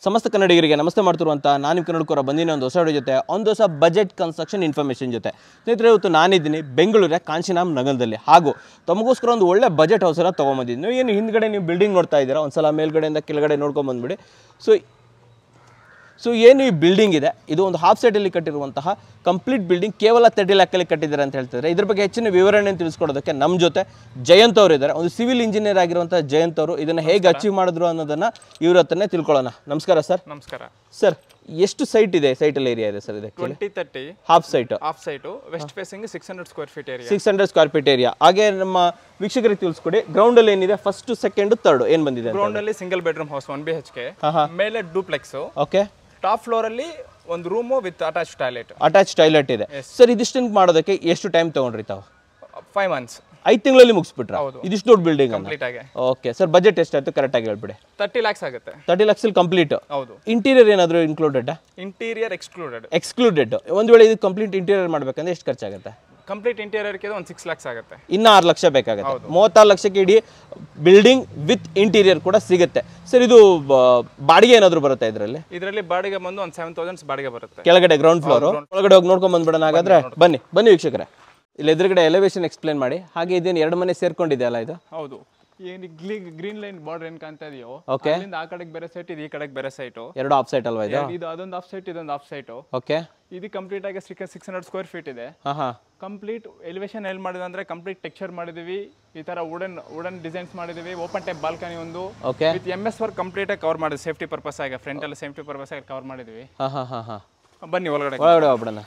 ಸಮಸ್ತ ಕನ್ನಡಿಗರಿಗೆ ನಮಸ್ತೆ ಮಾಡ್ತಿರುವಂಥ ನಾನು ನಿಮ್ಮ ಕನ್ನಡಕರ ಬಂದಿನ ಒಂದು ಹೊಸ ವಿಡಿಯೋ ಜೊತೆ ಒಂದು ಹೊಸ ಬಜೆಟ್ ಕನ್ಸ್ಟ್ರಕ್ಷನ್ ಇನ್ಫಾರ್ಮೇಷನ್ ಜೊತೆ ಸ್ನೇಹಿತರೆ ಇವತ್ತು ನಾನಿದ್ದೀನಿ ಬೆಂಗಳೂರ ಕಾಂಚಿನಾಮ್ ನಗರದಲ್ಲಿ ಹಾಗೂ ತಮಗೋಸ್ಕರ ಒಂದು ಒಳ್ಳೆ ಬಜೆಟ್ ಹೌಸನ್ನು ತೊಗೊಂಬಂದಿದ್ದೀನಿ ನೀವು ಏನು ಹಿಂದ್ಗಡೆ ನೀವು ಬಿಲ್ಡಿಂಗ್ ನೋಡ್ತಾ ಇದ್ದೀರಾ ಒಂದ್ಸಲ ಮೇಲ್ಗಡೆಯಿಂದ ಕೆಳಗಡೆ ನೋಡ್ಕೊಂಡು ಬಂದ್ಬಿಡಿ ಸೊ ಸೊ ಏನು ಈ ಬಿಲ್ಡಿಂಗ್ ಇದೆ ಇದು ಒಂದು ಹಾಫ್ ಸೈಡಲ್ಲಿ ಕಟ್ಟಿರುವಂತಹ ಕಂಪ್ಲೀಟ್ ಬಿಲ್ಡಿಂಗ್ ಕೇವಲ ತರ್ಟಿ ಲ್ಯಾಕಲ್ಲಿ ಕಟ್ಟಿದ್ದಾರೆ ಅಂತ ಹೇಳ್ತಿದ್ದಾರೆ ಇದ್ರ ಬಗ್ಗೆ ಹೆಚ್ಚಿನ ವಿವರಣೆ ತಿಳಿಸ್ಕೊಡೋದಕ್ಕೆ ನಮ್ಮ ಜೊತೆ ಜಯಂತ್ ಅವರು ಇದ್ದಾರೆ ಒಂದು ಸಿವಿಲ್ ಇಂಜಿನಿಯರ್ ಆಗಿರುವಂಥ ಜಯಂತ್ ಅವರು ಇದನ್ನು ಹೇಗೆ ಅಚೀವ್ ಮಾಡಿದ್ರು ಅನ್ನೋದನ್ನು ಇವ್ರ ಹತ್ರನೇ ತಿಳ್ಕೊಳ್ಳೋಣ ನಮಸ್ಕಾರ ಸರ್ ನಮಸ್ಕಾರ ಸರ್ ಎಷ್ಟು ಸೈಟ್ ಇದೆ ಸೈಟಲ್ಲಿ ಏರಿಯಾ ಇದೆ ಸರ್ ಇದಕ್ಕೆ twenty thirty half site half site west facing six hundred square feet area six hundred square feet area ಹಾಗೆ ನಮ್ಮ ವೀಕ್ಷಕರಿಗೆ ತಿಳಿಸ್ಕೊಡಿ ಗ್ರೌಂಡಲ್ಲಿ ಏನಿದೆ ಫಸ್ಟ್ ಸೆಕೆಂಡ್ ತರ್ಡ್ ಏನು ಬಂದಿದೆ ಗ್ರೌಂಡ್ ಅಲ್ಲಿ single bedroom house one B H K ಹಾಂ ಹಾಂ ಮೇಲೆ ಡೂಪ್ಲೆಕ್ಸ್ ಓಕೆ ಟಾಪ್ ಫ್ಲೋರ್ ಅಲ್ಲಿ ಒಂದು room with attach toilet attach toilet ಇದೆ ಸರ್ ಇದಿಷ್ಟನ್ನು ಮಾಡೋದಕ್ಕೆ ಎಷ್ಟು ಟೈಮ್ ತೊಗೊಂಡ್ರಿ ತಾವು ಫೈವ್ ಮಂತ್ಸ್ ಐದು ತಿಂಗಳಲ್ಲಿ ಮುಗಿಸ್ಬಿಟ್ರಾ ಹೌದು. ಇದಿಷ್ಟು ದೊಡ್ಡ ಬಿಲ್ಡಿಂಗ್ ಅನ್ನ ಕಂಪ್ಲೀಟ್ ಆಗಿ ಓಕೆ ಸರ್ ಬಜೆಟ್ ಎಷ್ಟಾಯ್ತು ಕರೆಕ್ಟಾಗಿ ಹೇಳ್ಬಿಡಿ ತರ್ಟಿ ಲ್ಯಾಕ್ಸ್ ಆಗುತ್ತೆ ತರ್ಟಿ ಲಕ್ಷಲ್ಲಿ ಕಂಪ್ಲೀಟ್ ಹೌದು ಇಂಟೀರಿಯರ್ ಏನಾದರೂ ಇನ್ಕ್ಲೂಡೆಡ್ ಇಂಟೀರಿಯರ್ ಎಕ್ಸ್ಕ್ಲೂಡೆಡ್ ಎಕ್ಸ್ಕ್ಲೂಡೆಡ್ ಒಂದು ವೇಳೆ ಇದು ಕಂಪ್ಲೀಟ್ ಇಂಟೀರಿಯರ್ ಮಾಡ್ಬೇಕಂದ್ರೆ ಎಷ್ಟು ಖರ್ಚಾಗುತ್ತೆ ಕಂಪ್ಲೀಟ್ ಇಂಟೀರಿಯರ್ಗೆ ಒಂದು ಸಿಕ್ಸ್ ಲ್ಯಾಕ್ಸ್ ಆಗುತ್ತೆ ಇನ್ನೂ ಆರು ಲಕ್ಷ ಬೇಕಾಗುತ್ತೆ ಮೂವತ್ತಾರು ಲಕ್ಷಕ್ಕೆ ಇಡೀ ಬಿಲ್ಡಿಂಗ್ ವಿತ್ ಇಂಟೀರಿಯರ್ ಕೂಡ ಸಿಗುತ್ತೆ ಸರ್ ಇದು ಬ- ಬಾಡಿಗೆ ಏನಾದರೂ ಬರುತ್ತೆ ಇದರಲ್ಲಿ ಇದರಲ್ಲಿ ಬಾಡಿಗೆ ಬಂದು ಒಂದು ಸೆವೆನ್ ತೌಸಂಡ್ಸ್ ಬಾಡಿಗೆ ಬರುತ್ತೆ ಕೆಳಗಡೆ ಗ್ರೌಂಡ್ ಫ್ಲೋರು ಒಳಗಡೆ ಹೋಗಿ ನೋಡ್ಕೊಂಡ್ ಬಂದ್ಬಿಡೋಣ ಹಾಗಾದ್ರೆ ಬನ್ನಿ ಬನ್ನಿ ವೀಕ್ಷಕರೇ ಇಲ್ಲಿ ಎದುರುಗಡೆ ಎಲಿವೇಶನ್ ಎಕ್ಸ್ಪ್ಲೇನ್ ಮಾಡಿ ಹಾಗೆ ಇದೇನು ಎರಡು ಮನೆ ಸೇರ್ಕೊಂಡಿದೆ ಅಲ್ಲ ಇದು ಹೌದು ಏನು ಗ್ರೀನ್ ಲೈನ್ ಬಾರ್ಡರ್ ಏನ್ ಕಾಣ್ತಾ ಇದೆಯೋ Okay. ಅಲ್ಲಿಂದ ಆ ಕಡೆಗೆ ಬೇರೆ ಸೈಟ್ ಇದು ಈ ಕಡೆಗೆ ಬೇರೆ ಸೈಟು ಎರಡು ಆಫ್ ಸೈಟ್ ಅಲ್ವಾ ಇದು ಇದು ಅದೊಂದು ಆಫ್ ಸೈಟ್ ಇದೊಂದು ಆಫ್ ಸೈಟು ಓಕೆ ಇದು ಕಂಪ್ಲೀಟ್ ಆಗಿ six six hundred square feet ಇದೆ ಹಾಂ ಹಾಂ ಕಂಪ್ಲೀಟ್ ಎಲಿವೇಶನ್ ಎಲ್ಲಿ ಮಾಡಿದ್ವಿ ಅಂದ್ರೆ ಕಂಪ್ಲೀಟ್ ಟೆಕ್ಸ್ಚರ್ ಮಾಡಿದೀವಿ ಈ ತರ ವುಡನ್ ವುಡನ್ ಡಿಸೈನ್ಸ್ ಮಾಡಿದೀವಿ ಓಪನ್ ಟೈಪ್ ಬಾಲ್ಕನಿ ಒಂದು okay with M S work complete ಆಗಿ ಕವರ್ ಮಾಡಿದ್ವಿ ಸೇಫ್ಟಿ ಪರ್ಪಸ್ ಆಗಿ ಫ್ರಂಟ್ ಅಲ್ಲಿ ಸೇಫ್ಟಿ ಪರ್ಪಸ್ ಆಗಿ ಕವರ್ ಮಾಡಿದ್ವಿ ಹಾಂ ಹಾಂ ಹಾಂ ಹಾಂ ಬನ್ನಿ ಒಳಗಡೆ ಒಳಗಡೆ ಹೋಗ್ಬಿಡೋಣ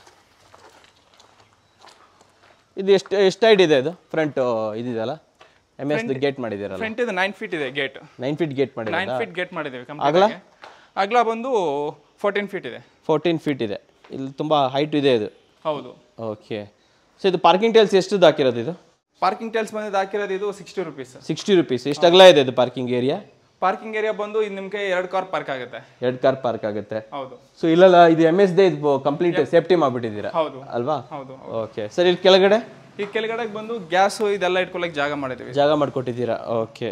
ಇದು ಎಷ್ಟು ಎಷ್ಟು ಹೈಟ್ ಇದೆ ಇದು ಫ್ರಂಟ್ ಇದಿದೆಯಲ್ಲ ಎಮ್ ಎಸ್ ಗೇಟ್ ಮಾಡಿದ್ದೀರಲ್ಲ ಫ್ರಂಟ್ ಇದು ನೈನ್ ಫೀಟ್ ಇದೆ ಗೇಟ್ ನೈನ್ ಫೀಟ್ ಗೇಟ್ ಮಾಡಿದ್ದೀರಾ ನೈನ್ ಫೀಟ್ ಗೇಟ್ ಮಾಡಿದೀವಿ ಕಂಪ್ಲೀಟ್ ಅಗಲ ಬಂದು ಫೋರ್ಟೀನ್ ಫೀಟ್ ಇದೆ ಫೋರ್ಟೀನ್ ಫೀಟ್ ಇದೆ ಇಲ್ಲಿ ತುಂಬ ಹೈಟ್ ಇದೆ ಇದು ಹೌದು ಓಕೆ ಸೊ ಇದು ಪಾರ್ಕಿಂಗ್ ಟೈಲ್ಸ್ ಎಷ್ಟು ಹಾಕಿರೋದು ಇದು ಪಾರ್ಕಿಂಗ್ ಟೈಲ್ಸ್ ಬಂದಿದ್ದು ಹಾಕಿರೋದು ಇದು ಸಿಕ್ಸ್ಟಿ ರುಪೀಸ್ ಸಿಕ್ಸ್ಟಿ ರುಪೀಸ್ ಎಷ್ಟು ಅಗಲ ಇದೆ ಇದು ಪಾರ್ಕಿಂಗ್ ಏರಿಯಾ ಪಾರ್ಕಿಂಗ್ ಏರಿಯಾ ಬಂದು ಇದು ನಿಮ್ಗೆ ಎರಡು ಕಾರ್ ಪಾರ್ಕ್ ಆಗುತ್ತೆ ಎರಡು ಕಾರ್ ಪಾರ್ಕ್ ಆಗುತ್ತೆ ಹೌದು ಸೊ ಇಲ್ಲಲ್ಲ ಇದು ಎಮ್ ಎಸ್ ದೇ ಇದು ಕಂಪ್ಲೀಟ್ ಸೇಫ್ಟಿ ಮಾಡಿಬಿಟ್ಟಿದ್ದೀರಾ ಹೌದು ಅಲ್ವಾ ಹೌದು ಓಕೆ ಸರ್ ಇಲ್ಲಿ ಕೆಳಗಡೆ ಈ ಕೆಳಗಡೆ ಬಂದು ಗ್ಯಾಸು ಇದೆಲ್ಲ ಇಟ್ಕೊಳಕ್ ಜಾಗ ಮಾಡಿದೀವಿ ಜಾಗ ಮಾಡಿಕೊಟ್ಟಿದ್ದೀರಾ ಓಕೆ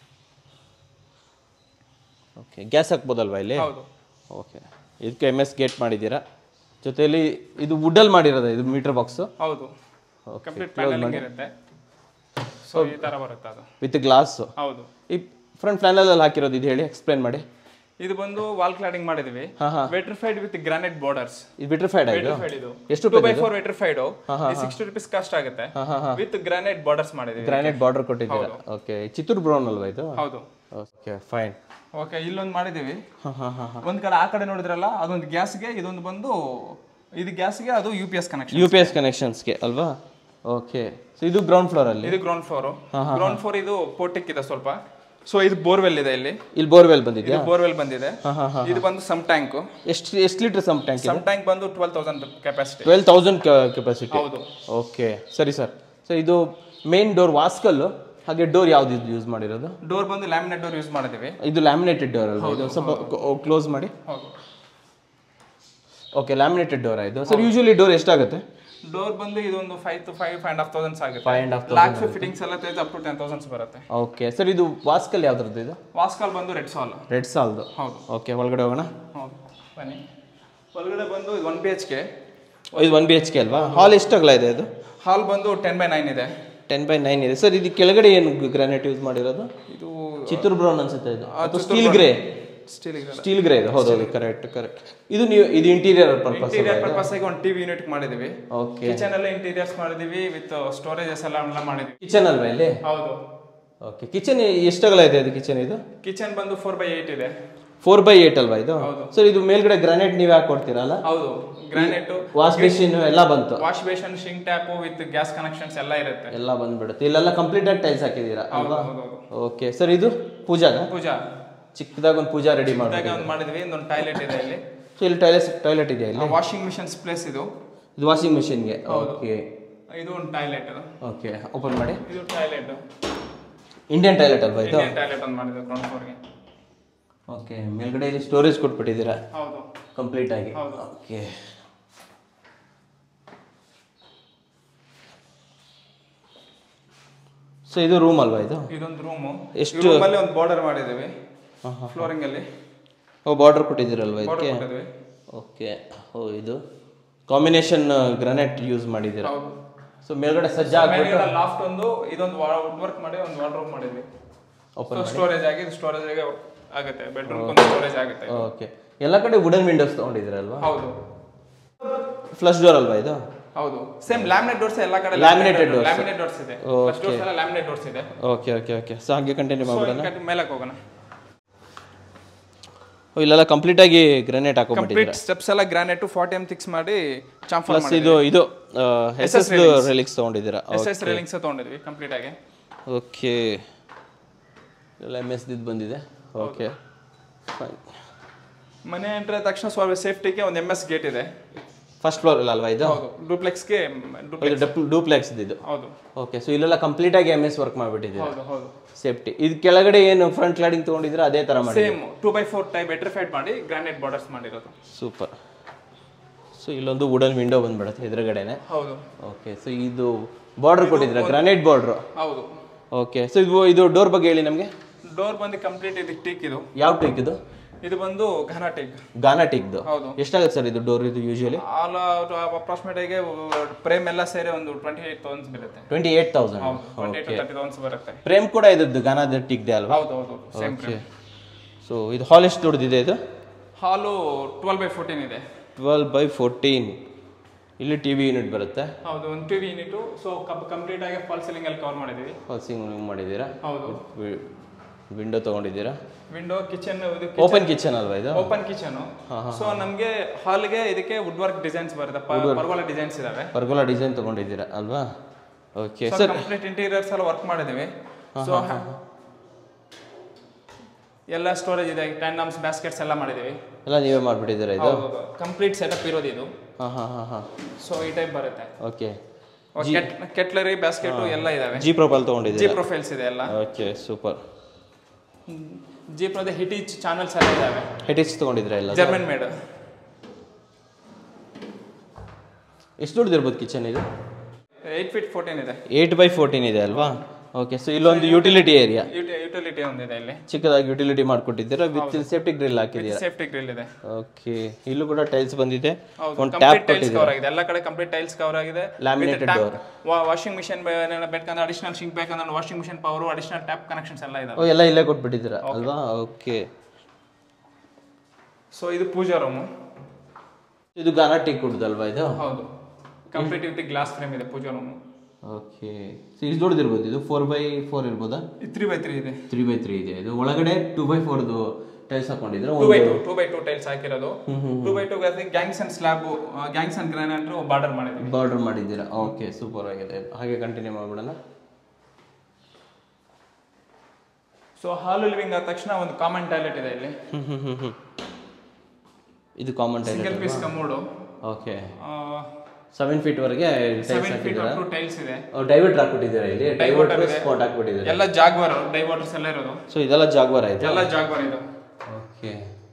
ಓಕೆ ಗ್ಯಾಸ್ ಹಾಕ್ಬೋದಲ್ವಾ ಇಲ್ಲಿ ಹೌದು ಓಕೆ ಇದಕ್ಕೆ ಎಮ್ ಎಸ್ ಗೇಟ್ ಮಾಡಿದ್ದೀರಾ ಜೊತೆಯಲ್ಲಿ ಇದು ವುಡ್ಡಲ್ಲಿ ಮಾಡಿರೋದು ಇದು ಮೀಟರ್ ಬಾಕ್ಸು ಹೌದು ಕಂಪ್ಲೀಟ್ ಪ್ಯಾನಲಿಂಗ್ ಇರುತ್ತೆ ಸೊ ಈ ತರ ಬರುತ್ತೆ ಅದು ವಿತ್ ಗ್ಲಾಸು ಹೌದು ಈ ಫ್ರಂಟ್ ಪ್ಯಾನಲಲ್ಲಿ ಹಾಕಿರೋದು ಇದು ಹೇಳಿ ಎಕ್ಸ್ಪ್ಲೇನ್ ಮಾಡಿ ಇದು ಬಂದು ವಾಲ್ ಕ್ಲಾಡಿಂಗ್ ಮಾಡಿದೀವಿ ವೆಟ್ರಿಫೈಡ್ ವಿತ್ ಗ್ರಾನೈಟ್ ಬಾರ್ಡರ್ಸ್ ಇದು ಬಿಟ್ರಿಫೈಡ್ ಆಗಿದೆ ವೆಟ್ರಿಫೈಡ್ ಇದು ಎಷ್ಟು two by four vitrified sixty rupees cost ಆಗುತ್ತೆ ವಿತ್ ಗ್ರಾನೈಟ್ ಬಾರ್ಡರ್ಸ್ ಮಾಡಿದೀವಿ ಗ್ರಾನೈಟ್ ಬಾರ್ಡರ್ ಕೊಟ್ಟಿದ್ದೀರಾ ಓಕೆ ಚಿತ್ತೂರು ಬ್ರೌನ್ ಅಲ್ವಾ ಇದು ಹೌದು ಓಕೆ ಫೈನ್ ಓಕೆ ಇಲ್ಲೊಂದು ಮಾಡಿದೀವಿ ಹಾಂ ಹಾಂ ಹಾಂ ಒಂದ್ ಕಡೆ ಆ ಕಡೆ ನೋಡಿದ್ರಲ್ಲ ಅದೊಂದು ಗ್ಯಾಸ್ಗೆ ಇದೊಂದು ಬಂದು ಇದು ಗ್ಯಾಸ್ಗೆ ಅದು U P S connection U P S ಕನೆಕ್ಷನ್ಸ್ಗೆ ಅಲ್ವಾ ಓಕೆ ಸೊ ಇದು ಗ್ರೌಂಡ್ ಫ್ಲೋರಲ್ಲಿ ಇದು ಗ್ರೌಂಡ್ ಫ್ಲೋರ್ ಗ್ರೌಂಡ್ ಫ್ಲೋರ್ ಇದು ಪೋರ್ಟಿಕ್ ಇದೆ ಸ್ವಲ್ಪ ಸೊ ಇದು ಬೋರ್ವೆಲ್ ಇದೆ ಇಲ್ಲಿ ಇಲ್ಲಿ ಬೋರ್ವೆಲ್ ಬಂದಿದೆಯಾ ಬೋರ್ವೆಲ್ ಬಂದಿದೆ ಇದು ಬಂದು ಸಮ್ ಟ್ಯಾಂಕ್ ಎಷ್ಟು ಎಷ್ಟು litre sump tank sump tank ಬಂದು twelve thousand capacity twelve thousand capacity ಹೌದು ಓಕೆ ಸರಿ ಸರ್ ಸೊ ಇದು ಮೇನ್ ಡೋರ್ ವಾಸ್ಕಲ್ಲು ಹಾಗೆ ಡೋರ್ ಯಾವ್ದು ಯೂಸ್ ಮಾಡಿರೋದು ಡೋರ್ ಬಂದು ಲ್ಯಾಮಿನೇಟ್ ಡೋರ್ ಯೂಸ್ ಮಾಡಿದೀವಿ ಇದು ಲ್ಯಾಮಿನೇಟೆಡ್ ಡೋರ್ ಅಲ್ವಾ ಇದು ಸ್ವಲ್ಪ ಕ್ಲೋಸ್ ಮಾಡಿ ಹೌದು ಓಕೆ ಲ್ಯಾಮಿನೇಟೆಡ್ ಡೋರ್ ಇದು ಸರ್ ಯೂಶಲಿ ಡೋರ್ ಎಷ್ಟಾಗುತ್ತೆ ಡೋರ್ ಬಂದು ಇದೊಂದು five two five five and half thousands ಆಗುತ್ತೆ five and half locks fittings ಎಲ್ಲ ತೆಗೆದು ಅಪ್ ಟು ಟೆನ್ ತೌಸಂಡ್ಸ್ ಬರುತ್ತೆ ಓಕೆ ಸರ್ ಇದು ವಾಸ್ಕಲ್ ಯಾವ್ದ್ರದ್ದು ಇದು ವಾಸ್ಕಾಲ್ ಬಂದು ರೆಡ್ ಸಾಲ್ ರೆಡ್ ಸಾಲ್ದು ಹೌದು ಓಕೆ ಒಳಗಡೆ ಹೋಗೋಣ ಹೌದು ಬನ್ನಿ ಒಳಗಡೆ ಬಂದು ಇದು ಒನ್ ಬಿ ಎಚ್ ಕೆ ಇದು ಒನ್ ಬಿ ಎಚ್ ಕೆ ಅಲ್ವಾ ಹಾಲ್ ಎಷ್ಟಾಗಲ ಇದೆ ಇದು ಹಾಲ್ ಬಂದು ಟೆನ್ ಬೈ ನೈನ್ ಇದೆ ಟೆನ್ ಬೈ ನೈನ್ ಇದೆ ಸರ್ ಇದು ಕೆಳಗಡೆ ಏನು ಗ್ರಾನೈಟ್ ಯೂಸ್ ಮಾಡಿರೋದು ಇದು ಚಿತ್ತೂರು ಬ್ರೌನ್ ಅನ್ಸುತ್ತೆ ಇದು ಅಥವಾ steel grey steel steel grey ಇದು ಹೌದು ಹೌದು ಕರೆಕ್ಟ್ ಕರೆಕ್ಟ್ ಇದು ನೀವು ಇದು ಇಂಟೀರಿಯರ್ ಪರ್ಪಸ್ ಇಂಟೀರಿಯರ್ ಪರ್ಪಸ್ ಆಗಿ ಒಂದು ಟಿವಿ ಯೂನಿಟ್ ಮಾಡಿದೀವಿ ಓಕೆ ಕಿಚನ್ ಎಲ್ಲ ಇಂಟೀರಿಯರ್ಸ್ ಮಾಡಿದೀವಿ ವಿತ್ ಸ್ಟೋರೇಜಸ್ ಎಲ್ಲ ಎಲ್ಲ ಮಾಡಿದ್ವಿ ಕಿಚನ್ ಅಲ್ವಾ ಇಲ್ಲಿ ಹೌದು ಓಕೆ ಕಿಚನ್ ಎಷ್ಟಾಗಲ ಇದೆ ಇದು ಕಿಚನ್ ಇದು ಕಿಚನ್ ಬಂದು ಫೋರ್ ಬೈ ಏಟ್ ಇದೆ ಫೋರ್ ಬೈ ಏಟ್ ಅಲ್ವಾ ಇದು ಸರ್ ಇದು ಮೇಲ್ಗಡೆ ಗ್ರಾನೈಟ್ ನೀವೇ ಹಾಕೊಡ್ತೀರಲ್ಲ ಹೌದು ಗ್ರಾನೈಟ್ ವಾಶ್ ಮಿಷಿನ್ ಎಲ್ಲ ಬಂತು wash basin sink tap with gas connections ಎಲ್ಲ ಇರುತ್ತೆ ಎಲ್ಲ ಬಂದ್ಬಿಡುತ್ತೆ ಇಲ್ಲೆಲ್ಲ ಕಂಪ್ಲೀಟ್ ಆಗಿ ಟೈಲ್ಸ್ ಹಾಕಿದ್ದೀರಾ ಅಲ್ವಾ ಹೌದೌದು ಓಕೆ ಸರ್ ಇದು ಪೂಜಾಗ ಪೂಜಾ ಚಿಕ್ಕದಾಗ ಒಂದು ಪೂಜಾ ರೆಡಿ ಮಾಡಿ ಇದಾಗ ಒಂದು ಮಾಡಿದ್ವಿ ಇನ್ನೊಂದು ಟಾಯ್ಲೆಟ್ ಇದೆ ಇಲ್ಲಿ ಸೊ ಇಲ್ಲಿ ಟಾಯ್ಲೆಟ್ ಟಾಯ್ಲೆಟ್ ಇದೆಯಾ ಇಲ್ಲಿ ವಾಷಿಂಗ್ ಮಿಷನ್ಸ್ ಪ್ಲೇಸ್ ಇದು ಇದು ವಾಷಿಂಗ್ ಮಿಷಿನ್ಗೆ ಓಕೆ ಇದು ಒಂದು ಟಾಯ್ಲೆಟ್ ಓಕೆ ಓಪನ್ ಮಾಡಿ ಇದು ಟಾಯ್ಲೆಟ್ ಇಂಡಿಯನ್ ಟಾಯ್ಲೆಟ್ ಅಲ್ವಾ ಇದು ಇಂಡಿಯನ್ ಟಾಯ್ಲೆಟ್ ಒಂದು ಮಾಡಿದ್ವಿ ಗ್ರೌಂಡ್ ಫ್ಲೋರ್ಗೆ ಓಕೆ ಮೇಲ್ಗಡೆ ಇಲ್ಲಿ ಸ್ಟೋರೇಜ್ ಕೊಟ್ಬಿಟ್ಟಿದ್ದೀರಾ ಹೌದು ಕಂಪ್ಲೀಟ್ ಆಗಿ ಹೌದು. ಓಕೆ ಸೊ ಇದು ರೂಮ್ ಅಲ್ವಾ ಇದು ಇದೊಂದು ರೂಮು ಎಷ್ಟು- ರೂಮಲ್ಲಿ ಒಂದು ಬಾರ್ಡರ್ ಮಾಡಿದ್ದೀವಿ ಫ್ಲೋರಿಂಗ್ ಅಲ್ಲಿ ಓ ಬಾರ್ಡರ್ ಕೊಟ್ಟಿದ್ದೀರಲ್ವ ಬಾರ್ಡರ್ ಇದಕ್ಕೆ ಕೊಟ್ಟಿದ್ವಿ ಓಕೆ ಓ ಇದು ಕಾಂಬಿನೇಷನ್ ಗ್ರಾನೈಟ್ ಯೂಸ್ ಮಾಡಿದ್ದೀರಾ ಹೌದು ಸೊ ಮೇಲ್ಗಡೆ ಸಜ್ಜಾ ಮೇಲ್ಗಡೆ ಲಾಫ್ಟ್ ಒಂದು ಇದೊಂದು ವುಡ್ ವರ್ಕ್ ಮಾಡಿ ಒಂದು ವಾರ್ಡ್ರೋಬ್ ಮಾಡಿದ್ವಿ ಓಪನ್ ಸ್ಟೋರೇಜ್ ಆಗಿ ಸ್ಟೋರೇಜ್ ಆಗಿ ಆಗುತ್ತೆ ಬೆಡ್ರೂಮ್ ಒಂದು ಸ್ಟೋರೇಜ್ ಆಗುತ್ತೆ ಓಕೆ ಎಲ್ಲ ಕಡೆ ವುಡನ್ ವಿಂಡೋಸ್ ತೊಗೊಂಡಿದ್ದೀರಲ್ವಾ ಹೌದು ಫ್ಲಶ್ ಡೋರ್ ಅಲ್ವಾ ಇದು ಹೌದು ಸೇಮ್ ಲ್ಯಾಮಿನೇಟ್ ಡೋರ್ಸ್ ಎಲ್ಲ ಕಡೆ Laminated doors. ಲ್ಯಾಮಿನೇಟ್ ಡೋರ್ಸ್ ಇದೆ ಫಸ್ಟ್ ಡೋರ್ಸ್ ಎಲ್ಲ ಲ್ಯಾಮಿನೇಟ್ ಡೋರ್ಸ್ ಇದೆ ಓಕೆ ಓಕೆ ಓಕೆ ಸೊ ಹಾಗೆ ಕಂಟಿನ್ಯೂ ಮಾಡ್ಬಿಡೋಣ ಮೇಲಕ್ಕೆ ಹೋಗೋಣ ಓ, ಇಲ್ಲೆಲ್ಲ ಕಂಪ್ಲೀಟಾಗಿ ಗ್ರಾನೈಟ್ ಹಾಕೊಂಡ್ಬಿಟ್ಟಿದ್ದೀರಾ ಕಂಪ್ಲೀಟ್ ಸ್ಟೆಪ್ಸ್ ಎಲ್ಲ ಗ್ರಾನೈಟ್ ಫಾರ್ಟಿ ಎಮ್ ಫಿಕ್ಸ್ ಮಾಡಿ ಚಾಂಫರ್ ಪ್ಲಸ್ ಇದು ಇದು ಎಸ್ ಎಸ್ ರಿಲಿಕ್ಸ್ ತೊಗೊಂಡಿದ್ದೀರಾ ಎಸ್ ಎಸ್ ರೇಲಿಂಗ್ಸ್ ತಗೊಂಡಿದ್ವಿ ಕಂಪ್ಲೀಟ್ ಆಗಿ ಓಕೆ ಎಲ್ಲ ಎಮ್ ಎಸ್ ದಿದ್ದು ಬಂದಿದೆ ಓಕೆ ಫೈನ್ ಮನೆ ಎಂಟ್ರೆ ತಕ್ಷಣ ಸ್ವಲ್ಪ ಸೇಫ್ಟಿಗೆ ಒಂದು ಎಮ್ ಎಸ್ ಗೇಟ್ ಇದೆ ಫಸ್ಟ್ ಫ್ಲೋರ್ ಇಲ್ಲ ಅಲ್ವಾ ಇದು ಹೌದು ಡೂಪ್ಲೆಕ್ಸ್ಗೆ ಇದು ಡೂಪ್ಲೆಕ್ಸ್ ಇದು ಹೌದು ಓಕೆ ಸೊ ಇಲ್ಲೆಲ್ಲ ಕಂಪ್ಲೀಟಾಗಿ ಎಮ್ ಎಸ್ ವರ್ಕ್ ಮಾಡಿಬಿಟ್ಟಿದ್ದೀರಾ ಹೌದು ಹೌದು ಸೇಫ್ಟಿ ಇದು ಕೆಳಗಡೆ ಏನು ಫ್ರಂಟ್ ಲ್ಯಾಡಿಂಗ್ ತೊಗೊಂಡಿದ್ದೀರಾ ಅದೇ ಥರ ಮಾಡಿ same two by four type vitrified ಮಾಡಿ ಗ್ರಾನೈಟ್ ಬಾರ್ಡರ್ಸ್ ಮಾಡಿರೋದು ಸೂಪರ್ ಸೊ ಇಲ್ಲೊಂದು ವುಡನ್ ವಿಂಡೋ ಬಂದ್ಬಿಡುತ್ತೆ ಎದುರುಗಡೆನೆ ಹೌದು ಓಕೆ ಸೊ ಇದು ಬಾರ್ಡರ್ ಕೊಟ್ಟಿದ್ದೀರಾ ಗ್ರಾನೈಟ್ ಬಾರ್ಡ್ರು ಹೌದು ಓಕೆ ಸೊ ಇದು ಇದು ಡೋರ್ ಬಗ್ಗೆ ಹೇಳಿ ನಮಗೆ ಡೋರ್ ಬಂದು ಕಂಪ್ಲೀಟ್ ಇದಕ್ಕೆ ಟೀಕ್ ಇದು ಯಾವ ಟೀಕ್ ಇದು ಇದು ಬಂದು ಘನ ಟೀಕ್ ಗಾನಾ ಟೀಕ್ದು ಹೌದು ಎಷ್ಟಾಗುತ್ತೆ ಸರ್ ಇದು ಡೋರ್ ಇದು ಯೂಶಲಿ ಆಲ್ ಅಪ್ರಾಕ್ಸಿಮೇಟ್ ಆಗಿ ಪ್ರೇಮ್ ಎಲ್ಲ ಸೇರಿ ಒಂದು ಟ್ವೆಂಟಿ ಏಟ್ ತೌಸಂಡ್ಸ್ ಬೀಳುತ್ತೆ ಟ್ವೆಂಟಿ ಏಟ್ ತೌಸಂಡ್ ಹೌದು ಟ್ವೆಂಟಿ ಏಟ್ ತರ್ಟಿ ತೌಸಂಡ್ಸ್ ಬರುತ್ತೆ ಪ್ರೇಮ್ ಕೂಡ ಇದ್ದದ್ದು ಗಾನಾದ ಟೀಕ್ದೆ ಅಲ್ವಾ ಹೌದು ಹೌದು ಸೇಮ್ ಓಕೆ ಸೊ ಇದು ಹಾಲ್ ಎಷ್ಟು ದೊಡ್ಡದಿದೆ ಇದು ಹಾಲು ಟ್ವೆಲ್ ಬೈ ಫೋರ್ಟೀನ್ ಇದೆ ಟ್ವೆಲ್ ಬೈ ಫೋರ್ಟೀನ್ ಇಲ್ಲಿ ಟಿ ವಿ ಯೂನಿಟ್ ಬರುತ್ತೆ ಹೌದು ಒಂದು T V unit so complete ಆಗಿ ಫಾಲ್ ಸೀಲಿಂಗ್ ಅಲ್ಲಿ ಕವರ್ ಮಾಡಿದೀವಿ ಹಾಲ್ಸಿಂಗ್ ಮಾಡಿದ್ದೀರಾ ಹೌದು ವಿಂಡೋ ತೊಗೊಂಡಿದ್ದೀರಾ ವಿಂಡೋ ಕಿಚನ್ ಇದು ಓಪನ್ ಕಿಚನ್ ಅಲ್ವಾ ಇದು ಓಪನ್ ಕಿಚನ್ ಸೊ ನಮಗೆ ಹಾಲ್ಗೆ ಇದಕ್ಕೆ ವುಡ್ ವರ್ಕ್ ಡಿಸೈನ್ಸ್ ಬರುತ್ತೆ ಪರ್ವಾಲ ಡಿಸೈನ್ಸ್ ಇದಾವೆ ಪರ್ಗೋಲ ಡಿಸೈನ್ ತೊಗೊಂಡಿದ್ದೀರಾ ಅಲ್ವಾ ಓಕೆ ಸರ್ ಕಂಪ್ಲೀಟ್ ಇಂಟೀರಿಯರ್ಸ್ ಎಲ್ಲ ವರ್ಕ್ ಮಾಡಿದೀವಿ ಸೊ ಎಲ್ಲ ಸ್ಟೋರೇಜ್ ಇದೆ ಟೆನ್ ನಮ್ಸ್ ಬ್ಯಾಸ್ಕೆಟ್ಸ್ ಎಲ್ಲ ಮಾಡಿದೀವಿ ಎಲ್ಲ ನೀವೇ ಮಾಡಿಬಿಟ್ಟಿದ್ದೀರಾ ಇದು ಹೌದು ಕಂಪ್ಲೀಟ್ ಸೆಟಪ್ ಇರೋದು ಇದು ಹಾಂ ಹಾಂ ಹಾಂ ಹಾಂ ಸೊ ಈ ಟೈಪ್ ಬರುತ್ತೆ ಓಕೆ ಕೆಟ್ಲರಿ ಬ್ಯಾಸ್ಕೆಟ್ ಎಲ್ಲ ಇದಾವೆ ಜಿ ಪ್ರೊಫೈಲ್ ಜಿ ತೊಗೊಂಡಿದ್ದೀರಾ ಪ್ರೊಫೈಲ್ಸ್ ಇದೆ ಎಲ್ಲ ಓಕೆ ಸೂಪರ್ ಜಿ ಪ್ರೊದ ಹಿಟಿಚ್ ಚಾನಲ್ಸ್ ಎಲ್ಲ ಇದಾವೆ ಹೆಟಿಚ್ ತೊಗೊಂಡಿದ್ದೀರಾ ಇಲ್ಲ ಜರ್ಮನ್ ಮೇಡ್ ಎಷ್ಟು ದೊಡ್ಡದಿರ್ಬೋದು ಕಿಚನ್ ಇದು ಏಟ್ ಫೀಟ್ ಫೋರ್ಟೀನ್ ಇದೆ ಏಯ್ಟ್ ಬೈ ಫೋರ್ಟೀನ್ ಇದೆ ಅಲ್ವಾ ಓಕೆ ಸೊ ಇಲ್ಲೊಂದು ಯುಟಿಲಿಟಿ ಏರಿಯಾ ಯುಟಿಲಿಟಿ ಒಂದಿದೆ ಇಲ್ಲಿ ಚಿಕ್ಕದಾಗಿ ಯುಟಿಲಿಟಿ ಮಾಡಿಕೊಟ್ಟಿದ್ದೀರಾ ವಿತ್ ಸೇಫ್ಟಿ ಗ್ರಿಲ್ ಹಾಕಿದ್ದೀರಾ ಸೇಫ್ಟಿ ಗ್ರಿಲ್ ಇದೆ ಓಕೆ ಇಲ್ಲೂ ಕೂಡ ಟೈಲ್ಸ್ ಬಂದಿದೆ ಹೌದು ಒಂದು ಟ್ಯಾಪ್ ಕಂಪ್ಲೀಟ್ ಟೈಲ್ಸ್ ಕವರ್ ಆಗಿದೆ ಎಲ್ಲ ಕಡೆ ಕಂಪ್ಲೀಟ್ ಟೈಲ್ಸ್ ಕವರ್ ಆಗಿದೆ Laminated door. ವಾಷಿಂಗ್ ಮಿಷನ್ ಬೇಕಂದ್ರೆ ಅಡಿಷನಲ್ ಶಿಂಕ್ ಬೇಕಂದ್ರೆ washing machine power additional tap connections ಎಲ್ಲ ಇದಾವೆ ಓ ಎಲ್ಲ ಇಲ್ಲೇ ಕೊಟ್ಬಿಟ್ಟಿದ್ದೀರಾ ಅಲ್ವಾ ಓಕೆ ಸೊ ಇದು ಪೂಜಾ ರೂಮು ಇದು ಗಾನಾ ಟೀ ಕುಡ್ದಲ್ವಾ ಇದು ಹೌದು ಕಂಪ್ಲೀಟ್ ವಿತ್ ಗ್ಲಾಸ್ ಫ್ರೇಮ್ ಇದೆ ಪೂಜಾ ರೂಮು ಓಕೆ ಸೊ ಇದು ದೊಡ್ಡದಿರ್ಬೋದು ಇದು ಫೋರ್ ಬೈ ಫೋರ್ ಇರ್ಬೋದಾ ತ್ರೀ ಬೈ ತ್ರೀ ಇದೆ ತ್ರೀ ಬೈ ತ್ರೀ ಇದೆ ಇದು ಒಳಗಡೆ ಟೂ ಬೈ ಫೋರ್ದು ಟೈಲ್ಸ್ ಹಾಕೊಂಡಿದ್ರೆ two by two two by two tiles ಹಾಕಿರೋದು two by two gangs and slab gangs and granite border ಮಾಡಿದ್ವಿ ಬಾರ್ಡರ್ ಮಾಡಿದ್ದೀರಾ ಓಕೆ ಸೂಪರ್ ಆಗಿದೆ ಹಾಗೆ ಕಂಟಿನ್ಯೂ ಮಾಡ್ಬಿಡೋಣ ಸೊ ಹಾಲು ಲಿವಿಂಗ್ ಆದ ತಕ್ಷಣ ಒಂದು ಕಾಮನ್ ಟಾಯ್ಲೆಟ್ ಇದೆ ಇಲ್ಲಿ ಹ್ಮ್ ಹ್ಮ್ ಹ್ಮ್ ಹ್ಮ್ ಇದು common single tile piece commode okay seven feet ವರೆಗೆ ಟೈಲ್ಸ್ ಸೆವೆನ್ ಫೀಟ್ ಹಾಕಿದ್ದೀರಾ ಟು ಟೈಲ್ಸ್ ಇದೆ ಡೈವರ್ಟ್ ಹಾಕ್ಬಿಟ್ಟಿದ್ದೀರಾ ಇಲ್ಲಿ Diverter ಡೈವರ್ಟ್ ಇದೆ. ಸ್ಪಾಟ್ ಹಾಕ್ಬಿಟ್ಟಿದ್ದೀರಾ ಎಲ್ಲ ಜಾಗ್ವಾರ್ ಡೈವರ್ಟರ್ಸ್ ಎಲ್ಲ ಇರೋದು ಸೊ ಇದೆಲ್ಲ ಜಾಗ್ವಾರ್ ಆಯ್ತು ಎಲ್ಲ ಜಾಗ್ವಾರ್ ಇದು ಓಕೆ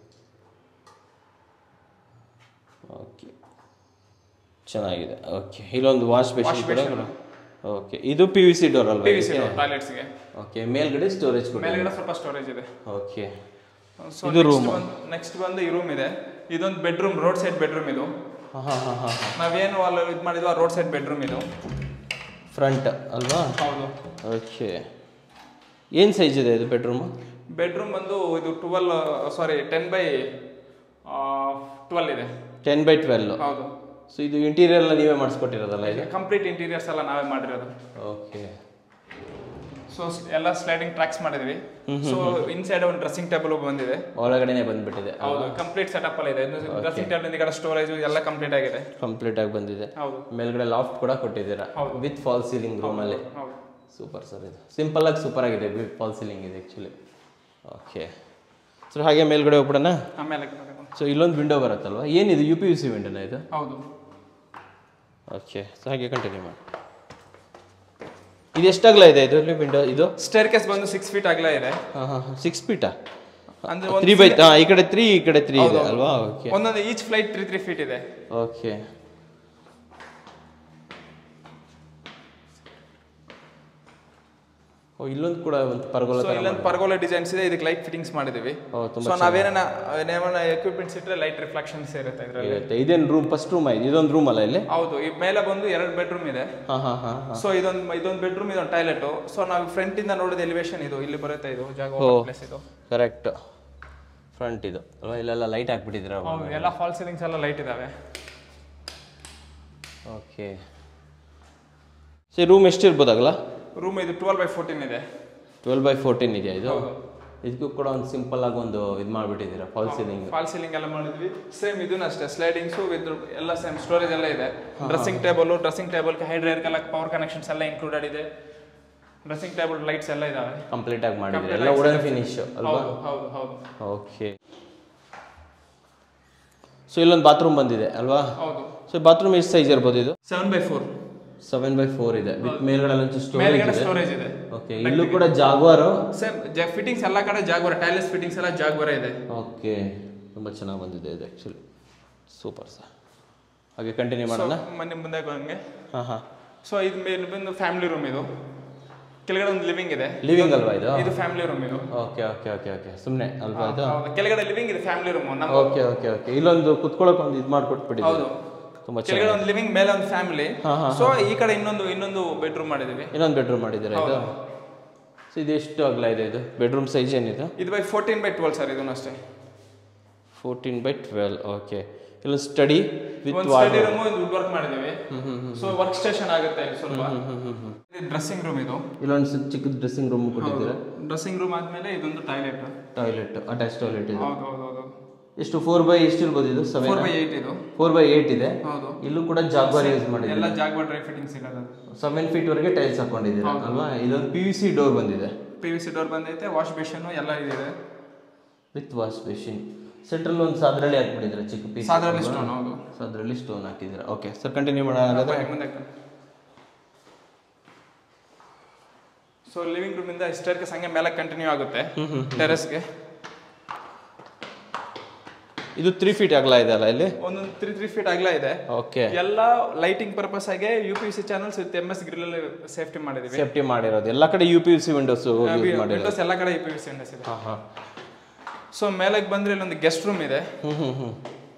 ಓಕೆ ಚೆನ್ನಾಗಿದೆ ಓಕೆ ಇಲ್ಲೊಂದು ವಾಶ್ ಬೇಸಿನ್ ಕೂಡ ಓಕೆ ಇದು ಪಿ ವಿ ಸಿ ಡೋರ್ ಅಲ್ವಾ ಪಿ ವಿ ಸಿ ಟಾಯ್ಲೆಟ್ಸ್ಗೆ ಓಕೆ ಮೇಲ್ಗಡೆ ಸ್ಟೋರೇಜ್ ಕೊಡಿ ಮೇಲ್ಗಡೆ ಸ್ವಲ್ಪ ಸ್ಟೋರೇಜ್ ಇದೆ ಓಕೆ ಸೊ ನೆಕ್ಸ್ಟ್ ಬಂದು ಈ ರೂಮ್ ಇದೆ ಇದೊಂದು ಬೆಡ್ರೂಮ್ ರೋಡ್ ಸೈಡ್ ಬೆಡ್ರೂಮ್ ಇದು ಹಾಂ ಹಾಂ ಹಾಂ ಹಾಂ ನಾವೇನು ಅಲ್ಲಿ ಇದು ಮಾಡಿದ್ವಿ ರೋಡ್ ಸೈಡ್ ಬೆಡ್ರೂಮ್ ಇದು ಫ್ರಂಟ್ ಅಲ್ವಾ ಹೌದು ಓಕೆ ಏನು ಸೈಜ್ ಇದೆ ಇದು ಬೆಡ್ರೂಮು ಬೆಡ್ರೂಮ್ ಬಂದು ಇದು twelve sorry ten by twelve ಇದೆ ಟೆನ್ ಬೈ ಟ್ವೆಲ್ ಹೌದು ಸೊ ಇದು ಇಂಟೀರಿಯರ್ ಎಲ್ಲ ನೀವೇ ಮಾಡಿಸ್ಕೊಟ್ಟಿರೋದಲ್ಲ ಇದು ಕಂಪ್ಲೀಟ್ ಇಂಟೀರಿಯರ್ಸ್ ಎಲ್ಲ ನಾವೇ ಮಾಡಿರೋದು ಓಕೆ ಸೊ ಎಲ್ಲ ಸ್ಲೈಡಿಂಗ್ ಟ್ರ್ಯಾಕ್ಸ್ ಮಾಡಿದ್ವಿ ಸೊ ಇನ್ಸೈಡ್ ಒಂದು ಡ್ರೆಸ್ಸಿಂಗ್ ಟೇಬಲ್ ಬಂದಿದೆ ಒಳಗಡೆನೆ ಬಂದ್ಬಿಟ್ಟಿದೆ ಹೌದು ಕಂಪ್ಲೀಟ್ ಸೆಟಪ್ ಅಲ್ಲಿ ಇದೆ ಡ್ರೆಸ್ಸಿಂಗ್ ಟೇಬಲ್ ಇಂದ ಸ್ಟೋರೇಜ್ ಎಲ್ಲ ಕಂಪ್ಲೀಟ್ ಆಗಿದೆ ಕಂಪ್ಲೀಟ್ ಆಗಿ ಬಂದಿದೆ ಹೌದು ಮೇಲ್ಗಡೆ ಲಾಫ್ಟ್ ಕೂಡ ಕೊಟ್ಟಿದ್ದೀರಾ ಹೌದು. ವಿತ್ ಫಾಲ್ ಸೀಲಿಂಗ್ ರೂಮಲ್ಲಿ ಹೌದು ಸೂಪರ್ ಸರ್ ಇದು ಸಿಂಪಲ್ ಆಗಿ ಸೂಪರ್ ಆಗಿದೆ ವಿತ್ ಫಾಲ್ ಸೀಲಿಂಗ್ ಇದೆ ಆ್ಯಕ್ಚುಲಿ ಓಕೆ ಸೊ ಹಾಗೆ ಮೇಲ್ಗಡೆ ಹೋಗ್ಬಿಡೋಣ ಆಮೇಲೆ ಸೊ ಇಲ್ಲೊಂದು ವಿಂಡೋ ಬರುತ್ತಲ್ವಾ ಏನಿದು ಯು ಪಿ ಯು ಸಿ ವಿಂಡೋನ ಇದು ಹೌದು ಓಕೆ ಸೊ ಹಾಗೆ ಕಂಟಿನ್ಯೂ ಮಾಡಿ ಇದು ಎಷ್ಟಾಗಲ ಇದೆ ಇದರಲ್ಲಿ ವಿಂಡೋ ಇದು ಸ್ಟೇರ್ ಕೇಸ್ ಬಂದು ಸಿಕ್ಸ್ ಫೀಟ್ ಅಗಲ ಇದೆ ಹಾಂ ಹಾಂ ಸಿಕ್ಸ್ ಫೀಟಾ ಅಂದ್ರೆ ತ್ರೀ ಬೈ ಹಾಂ ಈ ಕಡೆ ತ್ರೀ ಈ ಕಡೆ ತ್ರೀ ಇದೆ ಅಲ್ವಾ ಓಕೆ ಒಂದೊಂದು each flight three three feet ಇದೆ ಓಕೆ ಓ ಇಲ್ಲೊಂದು ಕೂಡ ಒಂದು ಪರಗೋಲ ಸೊ ಇಲ್ಲೊಂದು ಪರ್ಗೋಲ ಡಿಸೈನ್ಸ್ ಇದೆ ಇದಕ್ಕೆ ಲೈಟ್ ಫಿಟ್ಟಿಂಗ್ಸ್ ಮಾಡಿದೀವಿ ಓ ತುಂಬ ಸೊ ನಾವೇನ ಏನೇನ ಎಕ್ವಿಪ್ಮೆಂಟ್ಸ್ ಇಟ್ಟರೆ ಲೈಟ್ ರಿಫ್ಲೆಕ್ಷನ್ಸ್ ಇರುತ್ತೆ ಇದರಲ್ಲಿ ಇರುತ್ತೆ ಇದೇನು ರೂಮ್ ಫಸ್ಟ್ ರೂಮ್ ಆಯ್ತು ಇದೊಂದು ರೂಮ್ ಅಲ್ಲ ಇಲ್ಲಿ ಹೌದು ಈ ಮೇಲೆ ಬಂದು ಎರಡು ಬೆಡ್ರೂಮ್ ಇದೆ ಹಾಂ ಹಾಂ ಹಾಂ ಹಾಂ ಸೊ ಇದೊಂದು ಇದೊಂದು ಬೆಡ್ರೂಮ್ ಇದೊಂದು ಟಾಯ್ಲೆಟ್ ಸೊ ನಾವು ಫ್ರಂಟ್ ಇಂದ ನೋಡಿದ ಎಲಿವೇಶನ್ ಇದು ಇಲ್ಲಿ ಬರುತ್ತೆ ಇದು ಜಾಗ ಪ್ಲೇಸ್ ಇದು ಕರೆಕ್ಟ್ ಫ್ರಂಟ್ ಇದು ಅಲ್ವಾ ಇಲ್ಲೆಲ್ಲ ಲೈಟ್ ಹಾಕ್ಬಿಟ್ಟಿದ್ದೀರಾ ಹೌದು ಎಲ್ಲ ಫಾಲ್ ಸೀಲಿಂಗ್ಸ್ ಎಲ್ಲ ಲೈಟ್ ಇದಾವೆ ಓಕೆ ಸರಿ ರೂಮ್ ಎಷ್ಟಿರ್ಬೋದಾಗಲ್ಲ ರೂಮ್ ಇದು ಟ್ವೆಲ್ ಬೈ ಫೋರ್ಟೀನ್ ಇದೆ ಟ್ವೆಲ್ ಬೈ ಫೋರ್ಟೀನ್ ಇದೆಯಾ ಇದು ಇದಕ್ಕೂ ಕೂಡ ಒಂದು ಸಿಂಪಲ್ ಆಗಿ ಒಂದು ಇದು ಮಾಡಿಬಿಟ್ಟಿದ್ದೀರಾ ಫಾಲ್ ಸೀಲಿಂಗ್ ಫಾಲ್ ಸೀಲಿಂಗ್ ಎಲ್ಲ ಮಾಡಿದ್ವಿ ಸೇಮ್ ಇದನ್ನ ಅಷ್ಟೇ ಸ್ಲೈಡಿಂಗ್ಸು ವಿತ್ ಎಲ್ಲ ಸೇಮ್ ಸ್ಟೋರೇಜ್ ಎಲ್ಲ ಇದೆ ಡ್ರೆಸ್ಸಿಂಗ್ ಟೇಬಲ್ ಡ್ರೆಸ್ಸಿಂಗ್ ಟೇಬಲ್ ಹೈಡ್ರೇರ್ ಎಲ್ಲ ಪವರ್ ಕನೆಕ್ಷನ್ಸ್ ಎಲ್ಲ ಇನ್ಕ್ಲೂಡೆಡ್ ಇದೆ ಡ್ರೆಸ್ಸಿಂಗ್ ಟೇಬಲ್ ಲೈಟ್ಸ್ ಎಲ್ಲ ಇದಾವೆ ಕಂಪ್ಲೀಟ್ ಆಗಿ ಮಾಡಿದ್ದೀರಾ ಎಲ್ಲ ವುಡನ್ ಫಿನಿಶ್ ಅಲ್ವಾ ಹೌದು ಹೌದು ಹೌದು ಓಕೆ ಸೊ ಇಲ್ಲೊಂದು ಬಾತ್ರೂಮ್ ಬಂದಿದೆ ಅಲ್ವಾ ಹೌದು ಸೊ ಬಾತ್ರೂಮ್ ಎಷ್ಟು ಸೈಜ್ ಇರ್ಬೋದು ಇದು seven by four seven by four ಇದೆ ವಿತ್ ಮೇಲ್ಗಡೆ ಸ್ಟೋರೇಜ್ ಮೇಲ್ಗಡೆ ಇದೆ ಸ್ಟೋರೇಜ್ ಇದೆ ಓಕೆ ಇಲ್ಲೂ ಕೂಡ ಜಾಗ್ವಾರು ಸೇಮ್ ಫಿಟ್ಟಿಂಗ್ಸ್ ಎಲ್ಲ ಕಡೆ ಜಾಗ್ವರ ಟೈಲೆಸ್ ಫಿಟ್ಟಿಂಗ್ಸ್ ಎಲ್ಲ ಜಾಗ್ವರ ಇದೆ ಓಕೆ ತುಂಬ ಚೆನ್ನಾಗಿ ಬಂದಿದೆ ಇದು ಆ್ಯಕ್ಚುಲಿ ಸೂಪರ್ ಸರ್ ಹಾಗೆ ಕಂಟಿನ್ಯೂ ಮಾಡೋಣ ಮನೆ ಮುಂದೆ ಹಂಗೆ ಹಾಂ ಹಾಂ ಸೊ ಇದು ಮೇಲೆ ಬಂದು ಫ್ಯಾಮಿಲಿ ರೂಮ್ ಇದು ಕೆಳಗಡೆ ಒಂದು ಲಿವಿಂಗ್ ಇದೆ ಲಿವಿಂಗ್ ಅಲ್ವಾ ಇದು ಇದು ಫ್ಯಾಮಿಲಿ ರೂಮ್ ಇದು ಓಕೆ ಓಕೆ ಓಕೆ ಓಕೆ ಸುಮ್ಮನೆ ಅಲ್ವಾ ಇದು ಹೌದು. ಕೆಳಗಡೆ ಲಿವಿಂಗ್ ಇದೆ ಫ್ಯಾಮಿಲಿ ರೂಮ್ ನಮ್ಮ ಓಕೆ ಓಕೆ ಓಕೆ ಇಲ್ಲೊಂದು ಕುತ್ಕೊಳ್ಳೋಕೆ ಒಂದು ಇದು ಮಾಡಿಕೊಟ್ಬಿಡಿ ಹೌದು ತುಂಬ ಚೆನ್ನಾಗಿ ಕೆಳಗಡೆ ಒಂದು ಲಿವಿಂಗ್ ಮೇಲೆ ಒಂದು ಫ್ಯಾಮಿಲಿ ಸೊ ಈ ಕಡೆ ಇನ್ನೊಂದು ಇನ್ನೊಂದು ಬೆಡ್ರೂಮ್ ಮಾಡಿದೀವಿ ಇನ್ನೊಂದು ಬೆಡ್ರೂಮ್ ಮಾಡಿದ್ದೀರಾ ಇದು ಸೊ ಇದು ಎಷ್ಟು ಅಗಲ ಇದೆ ಇದು ಬೆಡ್ರೂಮ್ ಸೈಜ್ ಏನಿದೆ ಇದು by fourteen by twelve sir ಇದನ್ನು ಅಷ್ಟೇ ಫೋರ್ಟೀನ್ ಬೈ ಟ್ವೆಲ್ ಓಕೆ ಇಲ್ಲೊಂದು ಸ್ಟಡಿ ವಿತ್ ಒಂದು ಸ್ಟಡಿ ರೂಮ್ ಒಂದು ವುಡ್ ವರ್ಕ್ ಮಾಡಿದೀವಿ ಸೊ ವರ್ಕ್ ಸ್ಟೇಷನ್ ಆಗುತ್ತೆ ಇಲ್ಲಿ ಸ್ವಲ್ಪ ಡ್ರೆಸ್ಸಿಂಗ್ ರೂಮ್ ಇದು ಇಲ್ಲೊಂದು ಸಿ- ಚಿಕ್ಕ ಡ್ರೆಸ್ಸಿಂಗ್ ರೂಮ್ ಕೊಟ್ಟಿದ್ದೀರಾ ಡ್ರೆಸ್ಸಿಂಗ್ ರೂಮ್ ಆದ್ಮೇಲೆ ಇದೊಂದು ಟಾಯ್ಲೆಟ್ ಟಾಯ್ಲೆಟ್ ಅಟ್ಯಾಚ್ ಟಾಯ್ಲೆಟ್ ಇದೆ ಹೌದು ಹೌದು ಹೌದು ಎಷ್ಟು ಫೋರ್ ಬೈ ಎಷ್ಟು ಇರ್ಬೋದು ಇದು ಫೋರ್ ಸೆವೆನ್ ಬೈ ಏಟ್ ಇದು ಫೋರ್ ಬೈ ಏಟ್ ಇದೆ ಹೌದು ಇಲ್ಲೂ ಕೂಡ ಜಾಗ್ವಾರ್ ಯೂಸ್ ಮಾಡಿದ್ದೀರಾ ಎಲ್ಲ ಜಾಗ್ವಾ ಡ್ರೈ ಫಿಟ್ಟಿಂಗ್ಸ್ ಇರೋದು ಸೆವೆನ್ ಫೀಟ್ ವರೆಗೆ ಟೈಲ್ಸ್ ಹಾಕೊಂಡಿದ್ದೀರಾ ಅಲ್ವಾ ಇದೊಂದು ಪಿ ಯು ಸಿ ಡೋರ್ ಬಂದಿದೆ ಪಿ ವಿ ಸಿ ಡೋರ್ ಬಂದೈತೆ ವಾಶ್ ಬೇಷನ್ ಎಲ್ಲ ಇದೆ ವಿತ್ ವಾಶ್ ಬೇಸಿನ್ ಸೆಂಟ್ರಲ್ ಒಂದು ಸಾದ್ರಳ್ಳಿ ಹಾಕ್ಬಿಟ್ಟಿದ್ರೆ ಚಿಕ್ಕ ಪೀಸ್ ಸಾಧಾರಣ ಸ್ಟೋನ್ ಹೌದು ಸೊ ಅದರಲ್ಲಿ ಸ್ಟೋನ್ ಹಾಕಿದ್ದೀರಾ ಓಕೆ ಸರ್ ಕಂಟಿನ್ಯೂ ಮಾಡೋಣ ಹಾಗಾದ್ರೆ ಬನ್ನಿ ಮುಂದೆ ಸೊ ಲಿವಿಂಗ್ ರೂಮ್ ಇಂದ ಸ್ಟೇರ್ಗೆ ಹಂಗೆ ಮೇಲೆ ಕಂಟಿನ್ಯೂ ಆಗುತ್ತೆ ಟೆರೆಸ್ಗೆ ಇದು ತ್ರೀ ಫೀಟ್ ಅಗಲ ಇದೆ ಅಲ್ಲ ಇಲ್ಲಿ ಒಂದೊಂದು ತ್ರೀ ತ್ರೀ ಫೀಟ್ ಅಗಲ ಇದೆ ಓಕೆ ಎಲ್ಲ ಲೈಟಿಂಗ್ ಪರ್ಪಸ್ ಆಗಿ U P C channels with M S grill safety ಮಾಡಿದೀವಿ ಸೇಫ್ಟಿ ಮಾಡಿರೋದು ಎಲ್ಲ ಕಡೆ U P V C windows use ಮಾಡಿರೋದು ವಿಂಡೋಸ್ ಎಲ್ಲ ಕಡೆ ಯು ಪಿ ಸಿ ವಿಂಡೋಸ್ ಇದೆ ಹಾಂ ಹಾಂ ಸೊ ಮೇಲಕ್ಕೆ ಬಂದ್ರೆ ಇಲ್ಲೊಂದು ಗೆಸ್ಟ್ ರೂಮ್ ಇದೆ ಹ್ಞೂ ಹ್ಞೂ ಹ್ಞೂ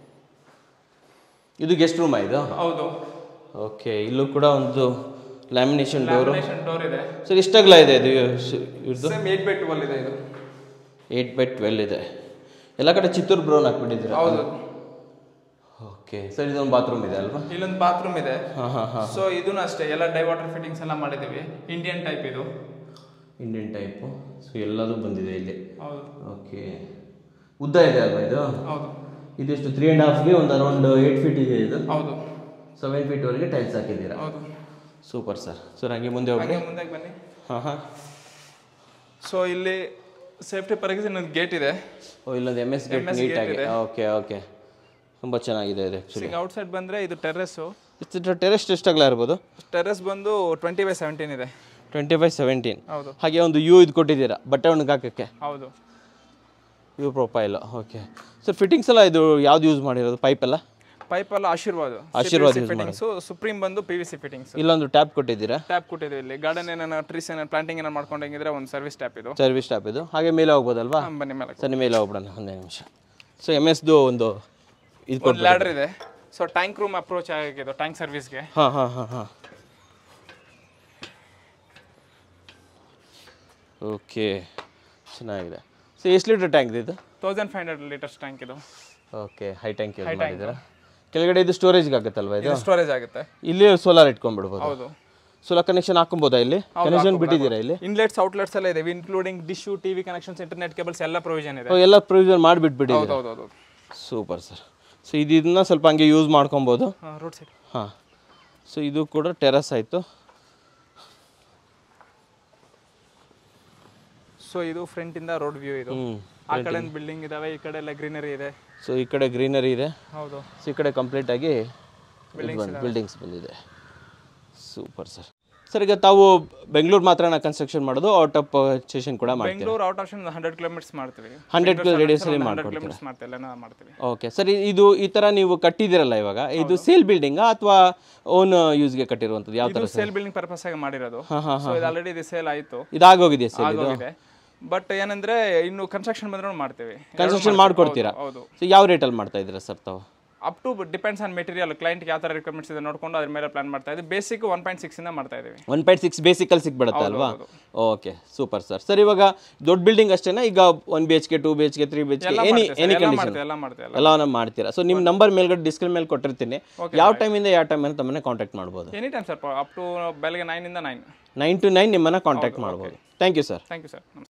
ಇದು ಗೆಸ್ಟ್ ರೂಮಾ ಇದು ಹೌದು ಓಕೆ ಇಲ್ಲೂ ಕೂಡ ಒಂದು ಲ್ಯಾಮಿನೇಷನ್ ಡೋರು ಡೋರ್ ಇದೆ ಸರ್ ಇಷ್ಟಾಗಲ ಇದೆ ಇದು ಇವ್ರದ್ದು ಸೇಮ್ ಏಟ್ ಬೈ ಟ್ವೆಲ್ ಇದೆ ಇದು ಏಯ್ಟ್ ಬೈ ಟ್ವೆಲ್ ಇದೆ ಎಲ್ಲ ಕಡೆ ಚಿತ್ತೂರು ಬ್ರೌನ್ ಹಾಕ್ಬಿಟ್ಟಿದ್ದೀರಾ ಹೌದು ಓಕೆ ಸರ್ ಇದೊಂದು ಬಾತ್ರೂಮ್ ಇದೆ ಅಲ್ವಾ ಇಲ್ಲೊಂದು ಬಾತ್ರೂಮ್ ಇದೆ ಹಾಂ ಹಾಂ ಹಾಂ ಸೊ ಇದನ್ನು ಅಷ್ಟೇ ಎಲ್ಲ ಡೈ ವಾಟರ್ ಫಿಟ್ಟಿಂಗ್ಸ್ ಎಲ್ಲ ಮಾಡಿದೀವಿ ಇಂಡಿಯನ್ ಟೈಪ್ ಇದು ಇಂಡಿಯನ್ ಟೈಪು ಸೊ ಎಲ್ಲದೂ ಬಂದಿದೆ ಇಲ್ಲಿ ಹೌದು ಓಕೆ ಉದ್ದ ಇದೆ ಅಲ್ವಾ ಇದು ಹೌದು ಇದೆಷ್ಟು ತ್ರೀ ಆ್ಯಂಡ್ ಹಾಫ್ಗೆ ಒಂದು ಅರೌಂಡ್ ಏಯ್ಟ್ ಫೀಟ್ ಇದೆ ಇದು ಹೌದು ಸೆವೆನ್ ಫೀಟ್ವರೆಗೆ ಟೈಲ್ಸ್ ಹಾಕಿದ್ದೀರಾ ಹೌದು ಸೂಪರ್ ಸರ್ ಸರ್ ಹಂಗೆ ಮುಂದೆ ಹೋಗಿ ಹಾಗೆ ಮುಂದೆ ಬನ್ನಿ ಹಾಂ ಹಾಂ ಸೊ ಇಲ್ಲಿ ಸೇಫ್ಟಿ ಪರ್ಪಸ್ ಇನ್ನೊಂದು ಗೇಟ್ ಇದೆ ಓ ಇಲ್ಲೊಂದು M S gate MS gate ನೀಟಾಗಿ ಇದೆ. ಓಕೆ ಓಕೆ ತುಂಬ ಚೆನ್ನಾಗಿದೆ ಇದು ಆ್ಯಕ್ಚುಲಿ ಔಟ್ ಸೈಡ್ ಬಂದ್ರೆ ಇದು ಟೆರ್ರಸ್ಸು ಇಷ್ಟು ಟೆರೆಸ್ಟ್ ಎಷ್ಟಾಗಲ ಇರ್ಬೋದು ಟೆರ್ರಸ್ ಬಂದು ಟ್ವೆಂಟಿ ಬೈ ಸೆವೆಂಟೀನ್ ಇದೆ ಟ್ವೆಂಟಿ ಬೈ ಸೆವೆಂಟೀನ್ ಹೌದು ಹಾಗೆ ಒಂದು ಯು ಇದು ಕೊಟ್ಟಿದ್ದೀರಾ ಬಟ್ಟೆ ಒಣಗಾಕಕ್ಕೆ ಹೌದು U profile okay sir fittings ಎಲ್ಲ ಇದು ಯಾವ್ದು ಯೂಸ್ ಮಾಡಿರೋದು ಪೈಪ್ ಎಲ್ಲ ಪೈಪ್ ಎಲ್ಲ Ashirvad Ashirvad use fittings Supreme ಬಂದು ಪಿ ವಿ ಸಿ ಫಿಟ್ಟಿಂಗ್ಸ್ ಇಲ್ಲೊಂದು ಟ್ಯಾಪ್ ಕೊಟ್ಟಿದ್ದೀರಾ ಟ್ಯಾಪ್ ಕೊಟ್ಟಿದ್ದೀವಿ ಇಲ್ಲಿ ಗಾರ್ಡನ್ ಏನಾರ ಟ್ರೀಸ್ ಏನಾರ ಪ್ಲಾಂಟಿಂಗ್ ಏನಾರು ಮಾಡ್ಕೊಂಡಂಗಿದ್ರೆ ಒಂದು ಸರ್ವಿಸ್ ಟ್ಯಾಪ್ ಇದು ಸರ್ವಿಸ್ ಟ್ಯಾಪ್ ಇದು ಹಾಗೆ ಮೇಲೆ ಹೋಗ್ಬೋದಲ್ವಾ ಹಾ, ಬನ್ನಿ ಮೇಲೆ ಸರಿ ಮೇಲೆ ಹೋಗ್ಬಿಡೋಣ ಒಂದೇ ನಿಮಿಷ ಸೊ ಎಮ್ ಎಸ್ದು ಒಂದು ಇದು ಒಂದು ಲ್ಯಾಡರ್ ಇದೆ ಸೊ ಟ್ಯಾಂಕ್ ರೂಮ್ ಅಪ್ರೋಚ್ ಆಗಿದೆ ಟ್ಯಾಂಕ್ ಸರ್ವಿಸ್ಗೆ ಹಾಂ ಹಾಂ ಹಾಂ ಹಾಂ ಓಕೆ ಚೆನ್ನಾಗಿದೆ ಸೊ ಎಷ್ಟು ಲೀಟರ್ ಟ್ಯಾಂಕ್ ಇದು thousand five hundred litres tank ಇದು ಓಕೆ ಹೈ ಟ್ಯಾಂಕ್ ಯೂಸ್ ಮಾಡಿದ್ದೀರಾ ಕೆಳಗಡೆ ಇದು ಸ್ಟೋರೇಜ್ಗೆ ಆಗುತ್ತಲ್ವಾ ಇದು ಸ್ಟೋರೇಜ್ ಆಗುತ್ತೆ ಇಲ್ಲಿ ಸೋಲಾರ್ ಇಟ್ಕೊಂಡ್ಬಿಡ್ಬೋದು ಹೌದು ಸೋಲಾರ್ ಕನೆಕ್ಷನ್ ಹಾಕೊಬೋದಾ ಇಲ್ಲಿ ಕನೆಕ್ಷನ್ ಬಿಟ್ಟಿದ್ದೀರಾ ಇಲ್ಲಿ ಇನ್ಲೆಟ್ಸ್ ಔಟ್ಲೆಟ್ಸ್ ಎಲ್ಲ ಇದೆ including dish TV connections internet cables ಎಲ್ಲ ಪ್ರೊವಿಷನ್ ಇದೆ ಓ, ಎಲ್ಲ ಪ್ರೊವಿಷನ್ ಮಾಡಿಬಿಟ್ಬಿಟ್ಟಿದ್ದೀರಾ ಹೌದು ಹೌದು ಸೂಪರ್ ಸರ್ ಸೊ ಇದು ಇದನ್ನ ಸ್ವಲ್ಪ ಹಂಗೆ ಯೂಸ್ ಮಾಡ್ಕೊಬೋದು ರೋಡ್ ಸೈಡ್ ಹಾಂ ಸೊ ಇದು ಕೂಡ ಟೆರಸ್ ಆಯಿತು ಸೊ ಇದು ಫ್ರಂಟ್ ಇಂದ ರೋಡ್ ವ್ಯೂ ಇದು ಹ್ಞೂ ಆ ಕಡೆ ಬಿಲ್ಡಿಂಗ್ ಇದಾವೆ ಈ ಕಡೆ ಎಲ್ಲ ಗ್ರೀನರಿ ಇದೆ ಸೊ ಈ ಕಡೆ ಗ್ರೀನರಿ ಇದೆ ಹೌದು ಸೊ ಈ ಕಡೆ ಕಂಪ್ಲೀಟಾಗಿ ಬಿಲ್ಡಿಂಗ್ಸ್ ಬಂದಿದೆ ಸೂಪರ್ ಸರ್ ಸರ್ ಈಗ ತಾವು ಬೆಂಗಳೂರು ಮಾತ್ರ ಕನ್ಸ್ಟ್ರಕ್ಷನ್ ಮಾಡೋದು ಔಟ್ ಆಫ್ ಸ್ಟೇಷನ್ ಕೂಡ ಮಾಡ್ತೀರಾ Bengaluru out of hundred kilometres ಮಾಡ್ತೀವಿ 100 kilo radius ಅಲ್ಲಿ ಹಂಡ್ರೆಡ್ ಕಿಲೋಮೀಟರ್ಸ್ ಮಾಡ್ತೀವಿ ಎಲ್ಲ ಮಾಡ್ತೀವಿ ಓಕೆ ಸರ್ ಇದು ಈ ಥರ ನೀವು ಕಟ್ಟಿದ್ದೀರಲ್ಲ ಇವಾಗ ಇದು ಸೇಲ್ ಬಿಲ್ಡಿಂಗಾ ಅಥವಾ ಓನ್ ಯೂಸ್ಗೆ ಕಟ್ಟಿರುವಂಥದ್ದು ಯಾವ ಥರ ಇದು ಸೇಲ್ ಬಿಲ್ಡಿಂಗ್ ಪರ್ಪಸ್ ಆಗಿ ಮಾಡಿರೋದು ಸೊ ಇದು ಆಲ್ರೆಡಿ ಇದು ಸೇಲ್ ಆಯಿತು ಇದಾಗೋಗಿದೆಯಾ ಸರ್ ಇದು ಆಗೋಗಿದೆ ಬಟ್ ಏನಂದ್ರೆ ಇನ್ನು ಕನ್ಸ್ಟ್ರಕ್ಷನ್ ಬಂದ್ರೂ ಮಾಡ್ತೀವಿ ಕನ್ಸ್ಟ್ರಕ್ಷನ್ ಮಾಡ್ಕೊಡ್ತೀರಾ ಹೌದು ಸೊ ಯಾವ ರೇಟಲ್ಲಿ ಮಾಡ್ತಾ ಇದ್ದೀರಾ ಸರ್ ತಾವು up to depends on material ಕ್ಲೈಂಟ್ಗೆ ಯಾವ ಥರ ರಿಕ್ವೈರ್ಮೆಂಟ್ಸ್ ಇದೆ ನೋಡ್ಕೊಂಡು ಅದ್ರ ಮೇಲೆ ಪ್ಲಾನ್ ಮಾಡ್ತಾ ಇದ್ದೀವಿ ಬೇಸಿಕ್ ಒನ್ ಪಾಯಿಂಟ್ ಸಿಕ್ಸ್ ಇಂದ ಮಾಡ್ತಾ ಇದೀವಿ ಒನ್ ಪಾಯಿಂಟ್ ಸಿಕ್ಸ್ ಬೇಸಿಕಲ್ಲಿ ಸಿಕ್ಬಿಡುತ್ತೆ ಅಲ್ವಾ ಓಕೆ ಸೂಪರ್ ಸರ್ ಸರ್ ಇವಾಗ ದೊಡ್ಡ ಬಿಲ್ಡಿಂಗ್ ಅಷ್ಟೇನಾ ಈಗ one B H K two B H K three B H K any any ಎಲ್ಲ ಕಂಡೀಷನ್ ಮಾಡ್ತೀವಿ ಎಲ್ಲ ಮಾಡ್ತೀವಿ ಎಲ್ಲ ಎಲ್ಲವನ್ನ ಮಾಡ್ತೀರಾ ಸೊ ನಿಮ್ಮ ನಂಬರ್ ಮೇಲ್ಗಡೆ ಡಿಸ್ಕ್ರಿಪ್ ಮೇಲೆ ಕೊಟ್ಟಿರ್ತೀನಿ ಯಾವ ಟೈಮಿಂದ ಯಾವ ಟೈಮಲ್ಲಿ ತಮ್ಮನ್ನ ಕಾಂಟ್ಯಾಕ್ಟ್ ಮಾಡ್ಬೋದು any time sir up to ಬೆಳಗ್ಗೆ ನೈನ್ ಇಂದ ನೈನ್ ನೈನ್ ಟು ನೈನ್ ನಿಮ್ಮನ್ನ ಕಾಂಟ್ಯಾಕ್ಟ್ ಮಾಡ್ಬೋದು thank you sir thank you sir